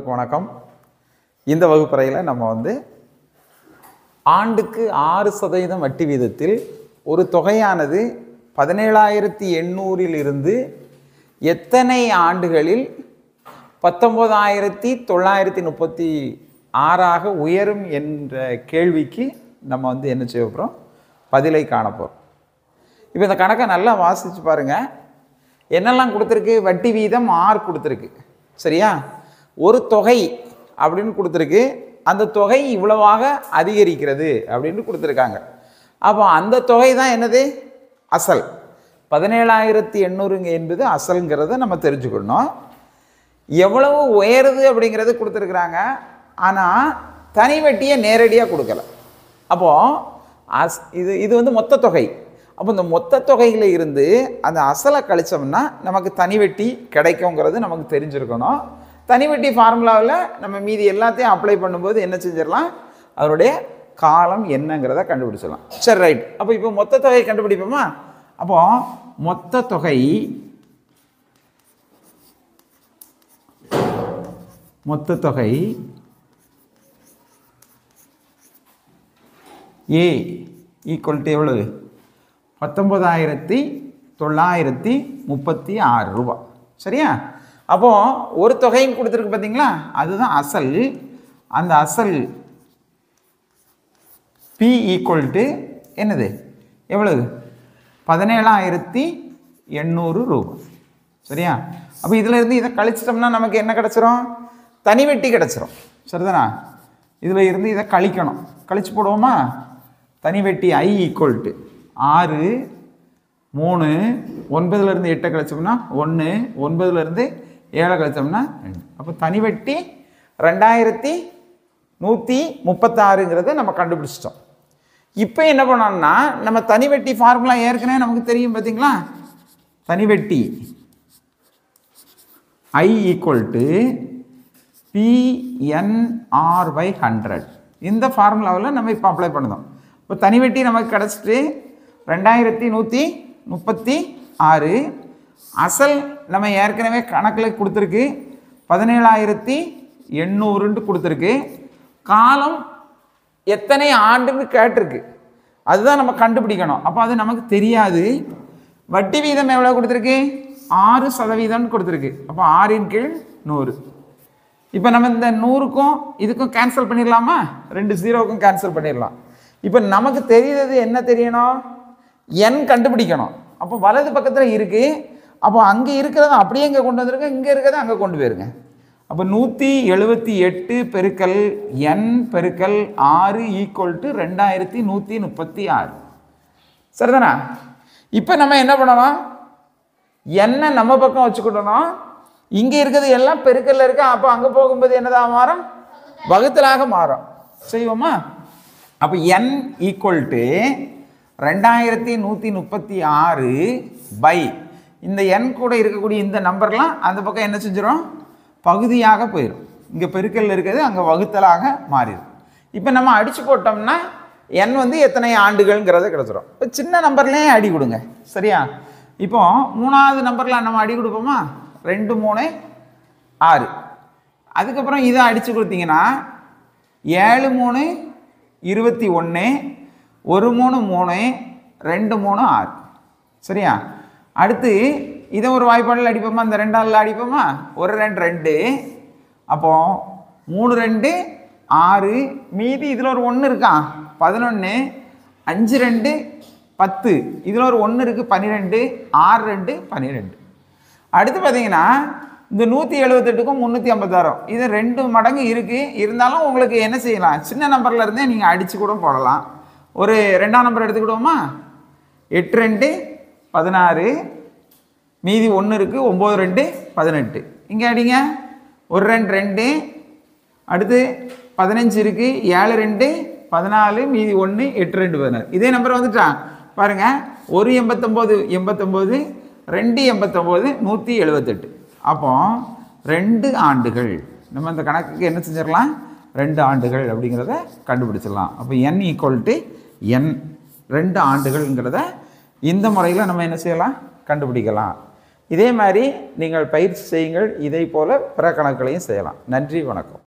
நண்பர்களுக்கு வணக்கம் இந்த வகுப்பறையில் நம்ம வந்து ஆண்டுக்கு ஆறு சதவீதம் வட்டி வீதத்தில் ஒரு தொகையானது பதினேழாயிரத்தி எண்ணூறிலிருந்து எத்தனை ஆண்டுகளில் பத்தொம்போதாயிரத்தி தொள்ளாயிரத்தி முப்பத்தி ஆறாக உயரும் என்ற கேள்விக்கு நம்ம வந்து என்ன செய்ய போகிறோம் பதிலை காணப்போகிறோம் இப்போ இந்த கணக்கை நல்லா வாசித்து பாருங்கள் என்னெல்லாம் கொடுத்துருக்கு வட்டி வீதம் ஆறு கொடுத்துருக்கு சரியா ஒரு தொகை அப்படின்னு கொடுத்துருக்கு அந்த தொகை இவ்வளவாக அதிகரிக்கிறது அப்படின்னு கொடுத்துருக்காங்க அப்போ அந்த தொகை தான் என்னது அசல் பதினேழாயிரத்தி எண்ணூறுங்க என்பது அசல்ங்கிறத நம்ம தெரிஞ்சுக்கணும் எவ்வளவு உயருது அப்படிங்கிறது கொடுத்துருக்குறாங்க ஆனால் தனி வட்டியை நேரடியாக கொடுக்கல அப்போது அஸ் இது இது வந்து மொத்த தொகை அப்போ இந்த மொத்த தொகையில் இருந்து அந்த அசலை கழிச்சோம்னா நமக்கு தனி வெட்டி கிடைக்குங்கிறது நமக்கு தெரிஞ்சிருக்கணும் தனி வெட்டி ஃபார்முலாவில் நம்ம மீதி எல்லாத்தையும் அப்ளை பண்ணும்போது என்ன செஞ்சிடலாம் அதனுடைய காலம் என்னங்கிறத கண்டுபிடிச்சிடலாம் சரி ரைட் அப்போ இப்போ மொத்த தொகை கண்டுபிடிப்போமா அப்போ மொத்த தொகை மொத்த தொகை ஏ ஈக்குவல் டு எவ்வளவு பத்தொன்பதாயிரத்தி தொள்ளாயிரத்தி முப்பத்தி ஆறு ரூபா சரியா அப்போ ஒரு தொகையும் கொடுத்துருக்கு பார்த்தீங்களா அதுதான் அசல் அந்த அசல் பி ஈக்குவல் டு என்னது எவ்வளவு பதினேழாயிரத்தி எண்ணூறு ரூபாய் சரியா அப்போ இதில் இருந்து இதை கழிச்சிட்டோம்னா நமக்கு என்ன கிடச்சிரும் தனி வெட்டி கிடச்சிரும் சரிதானா இதில் இருந்து இதை கழிக்கணும் கழிச்சு போடுவோமா தனி வெட்டி ஐ ஈக்குவல் டு ஆறு மூணு ஒன்பதுலேருந்து எட்டை கழிச்சோம்னா ஒன்று ஒன்பதுலேருந்து ஏழை கழிச்சோம்னா ரெண்டு அப்போ தனி வெட்டி ரெண்டாயிரத்தி நூற்றி முப்பத்தாறுங்கிறத நம்ம கண்டுபிடிச்சிட்டோம் இப்போ என்ன பண்ணோம்னா நம்ம தனி வெட்டி ஃபார்முலா ஏற்கனவே நமக்கு தெரியும் பார்த்தீங்களா தனி வெட்டி I equal to P N R by hundred இந்த ஃபார்முலாவில் நம்ம இப்போ அப்ளை பண்ணுதோம் இப்போ தனி வெட்டி நமக்கு கிடச்சிட்டு ரெண்டாயிரத்தி நூற்றி முப்பத்தி ஆறு அசல் நம்ம ஏற்கனவே கணக்கில் கொடுத்துருக்கு பதினேழாயிரத்தி எண்ணூறுன்ட்டு கொடுத்துருக்கு காலம் எத்தனை ஆண்டுன்னு கேட்டிருக்கு அதுதான் நம்ம கண்டுபிடிக்கணும் அப்போ அது நமக்கு தெரியாது வட்டி வீதம் எவ்வளோ கொடுத்துருக்கு ஆறு சதவீதம்னு கொடுத்துருக்கு அப்போ ஆறின் கீழ் நூறு இப்போ நம்ம இந்த நூறுக்கும் இதுக்கும் கேன்சல் பண்ணிடலாமா ரெண்டு ஜீரோவுக்கும் கேன்சல் பண்ணிடலாம் இப்போ நமக்கு தெரியுறது என்ன தெரியணும் என் கண்டுபிடிக்கணும் அப்போ வலது பக்கத்தில் இருக்குது அப்போ அங்கே இருக்கிறத அப்படியே இங்கே கொண்டு வந்துருங்க இங்கே இருக்கிறத அங்கே கொண்டு போயிருங்க அப்போ நூற்றி எழுபத்தி எட்டு பெருக்கல் என் பெருக்கல் ஆறு ஈக்குவல் டு ரெண்டாயிரத்தி நூற்றி முப்பத்தி ஆறு சரிதானா இப்போ நம்ம என்ன பண்ணணும் என்ன நம்ம பக்கம் வச்சுக்கிட்டணும் இங்கே இருக்கிறது எல்லாம் பெருக்கல்ல இருக்கு அப்போ அங்கே போகும்போது என்னதான் மாறும் வகுத்தலாக மாறும் செய்வோமா அப்போ என் ஈக்குவல் டு ரெண்டாயிரத்தி நூற்றி முப்பத்தி ஆறு பை இந்த எண் கூட இருக்கக்கூடிய இந்த நம்பர்லாம் அந்த பக்கம் என்ன செஞ்சிடும் பகுதியாக போயிடும் இங்கே பெருக்கல்ல இருக்கிறது அங்கே வகுத்தலாக மாறிடும் இப்போ நம்ம அடித்து போட்டோம்னா எண் வந்து எத்தனை ஆண்டுகள்ங்கிறத கிடச்சிரும் இப்போ சின்ன நம்பர்லேயே அடி கொடுங்க சரியா இப்போ மூணாவது நம்பரில் நம்ம அடி கொடுப்போமா ரெண்டு மூணு ஆறு அதுக்கப்புறம் இதை அடித்து கொடுத்தீங்கன்னா ஏழு மூணு இருபத்தி ஒன்று ஒரு மூணு மூணு ரெண்டு மூணு ஆறு சரியா அடுத்து இதை ஒரு வாய்ப்பாடில் அடிப்போமா இந்த ரெண்டாளில் அடிப்போமா ஒரு ரெண்டு ரெண்டு அப்போ மூணு ரெண்டு ஆறு மீதி இதில் ஒரு ஒன்று இருக்கா பதினொன்று அஞ்சு ரெண்டு பத்து இதில் ஒரு ஒன்று இருக்குது பன்னிரெண்டு ஆறு ரெண்டு பன்னிரெண்டு அடுத்து பார்த்தீங்கன்னா இந்த நூற்றி எழுபத்தெட்டுக்கும் முந்நூற்றி ஐம்பத்தாறும் இது ரெண்டு மடங்கு இருக்குது இருந்தாலும் உங்களுக்கு என்ன செய்யலாம் சின்ன நம்பரில் இருந்தே நீங்கள் அடித்து கூட போடலாம் ஒரு ரெண்டாம் நம்பர் எடுத்துக்கிடுவோமா எட்டு ரெண்டு பதினாறு மீதி ஒன்று இருக்குது ஒம்பது ரெண்டு பதினெட்டு இங்கே அடிங்க ஒரு ரெண்டு ரெண்டு அடுத்து பதினஞ்சு இருக்குது ஏழு ரெண்டு பதினாலு மீதி ஒன்று எட்டு ரெண்டு பதினாறு இதே நம்பர் வந்துட்டா பாருங்கள் ஒரு எண்பத்தொம்போது எண்பத்தொம்போது ரெண்டு எண்பத்தொம்போது நூற்றி எழுபத்தெட்டு அப்போ ரெண்டு ஆண்டுகள் நம்ம இந்த கணக்குக்கு என்ன செஞ்சிடலாம் ரெண்டு ஆண்டுகள் அப்படிங்கிறத கண்டுபிடிச்சிடலாம் அப்போ என் ஈக்குவல் டு என் ரெண்டு ஆண்டுகள்ங்கிறத இந்த முறையில் நம்ம என்ன செய்யலாம் கண்டுபிடிக்கலாம் இதே மாதிரி நீங்கள் பயிற்சி செய்யுங்கள் இதே போல் பிற கணக்குகளையும் செய்யலாம் நன்றி வணக்கம்